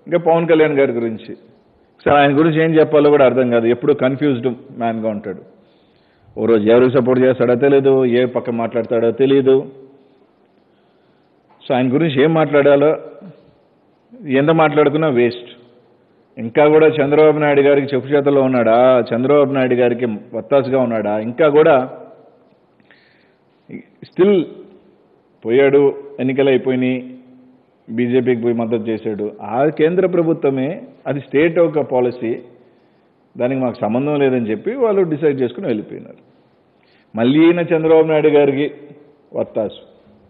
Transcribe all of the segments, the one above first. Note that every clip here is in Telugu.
ఇంకా పవన్ కళ్యాణ్ గారి గురించి సో ఆయన గురించి ఏం చెప్పాలో కూడా అర్థం కాదు ఎప్పుడు కన్ఫ్యూజ్డ్ మ్యాన్గా ఉంటాడు ఓ రోజు ఎవరికి సపోర్ట్ చేస్తాడో తెలియదు ఏ పక్క మాట్లాడతాడో తెలియదు సో ఆయన గురించి ఏం మాట్లాడాలో ఎంత మాట్లాడుకున్నా వేస్ట్ ఇంకా కూడా చంద్రబాబు నాయుడు గారికి చెప్పు చేతల్లో ఉన్నాడా చంద్రబాబు నాయుడు గారికి వత్తాసుగా ఉన్నాడా ఇంకా కూడా స్టిల్ పోయాడు ఎన్నికలు అయిపోయినాయి బీజేపీకి పోయి మద్దతు చేశాడు ఆ కేంద్ర ప్రభుత్వమే అది స్టేట్ ఒక పాలసీ దానికి మాకు సంబంధం లేదని చెప్పి వాళ్ళు డిసైడ్ చేసుకుని వెళ్ళిపోయినారు మళ్ళీ ఈయన చంద్రబాబు నాయుడు గారికి వత్తాసు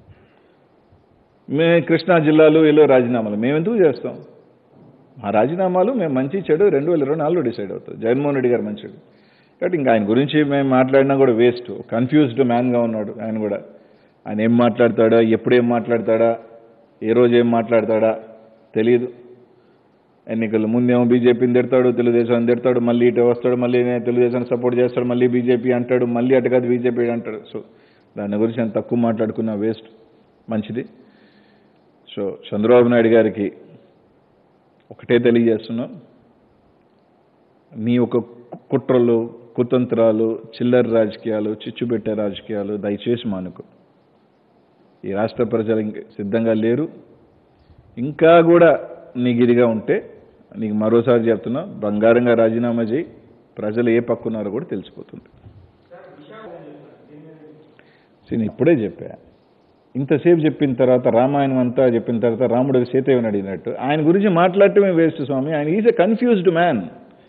మే కృష్ణా జిల్లాలో వీళ్ళు రాజీనామాలు మేము ఎందుకు చేస్తాం మా రాజీనామాలు మేము మంచి చెడు రెండు వేల ఇరవై నాలుగులో డిసైడ్ అవుతుంది జగన్మోహన్ రెడ్డి గారు మంచిడు కాబట్టి ఇంకా ఆయన గురించి మేము మాట్లాడినా కూడా వేస్ట్ కన్ఫ్యూజ్డ్ మ్యాన్గా ఉన్నాడు ఆయన కూడా ఆయన ఏం మాట్లాడతాడా ఎప్పుడు ఏం మాట్లాడతాడా ఏ రోజు ఏం మాట్లాడతాడా తెలియదు ఎన్నికలు ముందేమో బీజేపీని తిడతాడు తెలుగుదేశాన్ని తిడతాడు మళ్ళీ ఇటు వస్తాడు మళ్ళీ నేను తెలుగుదేశాన్ని సపోర్ట్ చేస్తాడు మళ్ళీ బీజేపీ అంటాడు మళ్ళీ అటు కాదు బీజేపీ అంటాడు సో దాని గురించి నేను తక్కువ మాట్లాడుకున్నా వేస్ట్ మంచిది సో చంద్రబాబు నాయుడు గారికి ఒకటే తెలియజేస్తున్నాం నీ ఒక కుట్రలు కుతంత్రాలు చిల్లర రాజకీయాలు చిచ్చుబెట్టే రాజకీయాలు దయచేసి మానుకో ఈ రాష్ట్ర ప్రజలు ఇంక సిద్ధంగా లేరు ఇంకా కూడా నీకు ఇదిగా ఉంటే నీకు మరోసారి చెప్తున్నా బంగారంగా రాజీనామా చేయి ప్రజలు ఏ పక్కున్నారో కూడా తెలిసిపోతుంది నేను ఇప్పుడే చెప్పా ఇంతసేపు చెప్పిన తర్వాత రామాయణం అంతా చెప్పిన తర్వాత రాముడికి సీతయ్యని అడిగినట్టు ఆయన గురించి మాట్లాడటమే వేస్ట్ స్వామి ఆయన is a confused man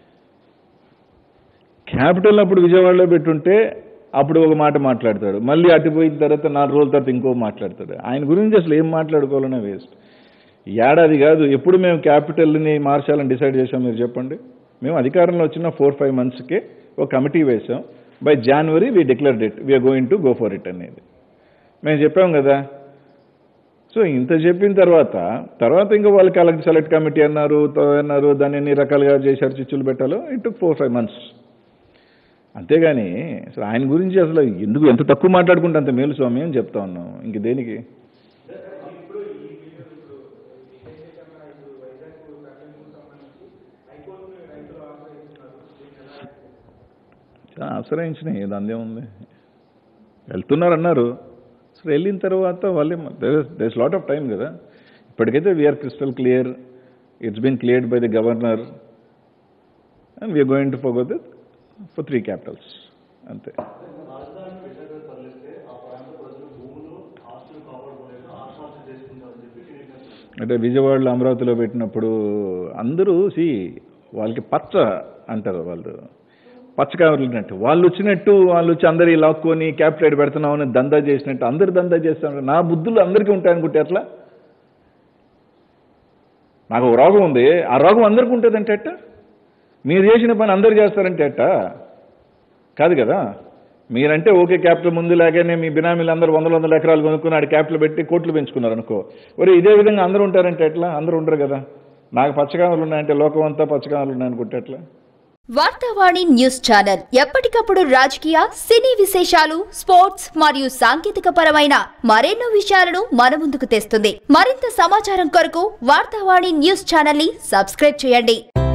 capital అప్పుడు విజయవాడలో పెట్టుంటే అప్పుడు ఒక మాట మాట్లాడతాడు మళ్ళీ అటుపోయిన తర్వాత నాలుగు రోజుల తర్వాత ఇంకో మాట్లాడతాడు ఆయన గురించి అసలు ఏం మాట్లాడుకోవాలనే వేస్ట్ ఏడాది కాదు ఎప్పుడు మేము క్యాపిటల్ని మార్చాలని డిసైడ్ చేసాం మీరు చెప్పండి మేము అధికారంలో వచ్చిన ఫోర్ ఫైవ్ మంత్స్కే ఒక కమిటీ వేసాం by January we declared it we are going to go for it అనేది మేము చెప్పాం కదా సో ఇంత చెప్పిన తర్వాత తర్వాత ఇంకా వాళ్ళు కలెక్ట్ సెలెక్ట్ కమిటీ అన్నారు తో- అన్నారు దాన్ని ఎన్ని రకాలుగా చేశారు చిచ్చులు పెట్టాలో it took four five months అంతేగాని అసలు ఆయన గురించి అసలు ఎందుకు ఎంత తక్కువ మాట్లాడుకుంటే అంత మేలు స్వామి అని చెప్తా ఉన్నాం ఇంక దేనికి ఆశ్రయించినాయి దాని ఉంది వెళ్తున్నారు అన్నారు అసలు వెళ్ళిన తర్వాత వాళ్ళే దేస్ లాట్ ఆఫ్ టైం కదా ఇప్పటికైతే we are crystal clear it's been cleared by the governor and we are going to forgo this for three capitals అంతే రాజధాని విశాఖ తరలిస్తే ఆ ప్రాంత ప్రజలు భూములు ఆస్తులు కాపాడుకోలేక ఆత్మహత్య చేసుకుంటారని చెప్పి టీడీపీ నేతలు అంటే విజయవాడలో అమరావతిలో పెట్టినప్పుడు అందరూ సి వాళ్ళకి పచ్చ అంటారు వాళ్ళు పచ్చ కావాలన్నట్టు వాళ్ళు వచ్చినట్టు వాళ్ళు వచ్చి అందరి లాక్కొని క్యాపిటల్ పెడుతున్నామని దందా చేసినట్టు అందరు దందా చేస్తున్నారు నా బుద్ధులు అందరికీ ఉంటాయనుకుంటే ఎట్లా నాకు ఒక రోగం ఉంది ఆ రోగం అందరికీ ఉంటుందంటే ఎట్ట మీరు చేసిన పని అందరు చేస్తారంటే ఎట్ట కాదు కదా మీరంటే ఓకే క్యాపిటల్ ముందు లాగానే మీ బినామీలు అందరూ వందల వందల ఎకరాలు కొనుక్కున్నాడు క్యాపిటల్ పెట్టి కోట్లు పెంచుకున్నారు అనుకో ఒరే ఇదే విధంగా అందరూ ఉంటారంటే ఎట్లా అందరూ ఉండరు కదా నాకు పచ్చకామలు ఉన్నాయంటే లోకం అంతా పచ్చకామలు ఉన్నాయనుకుంటే ఎట్లా వార్తావాణి న్యూస్ ఛానల్ ఎప్పటికప్పుడు రాజకీయ సినీ విశేషాలు స్పోర్ట్స్ మరియు సాంకేతిక పరమైన మరెన్నో విషయాలను మన ముందుకు తెస్తుంది మరింత సమాచారం కొరకు వార్తావాణి న్యూస్ ఛానల్ ని సబ్స్క్రైబ్ చేయండి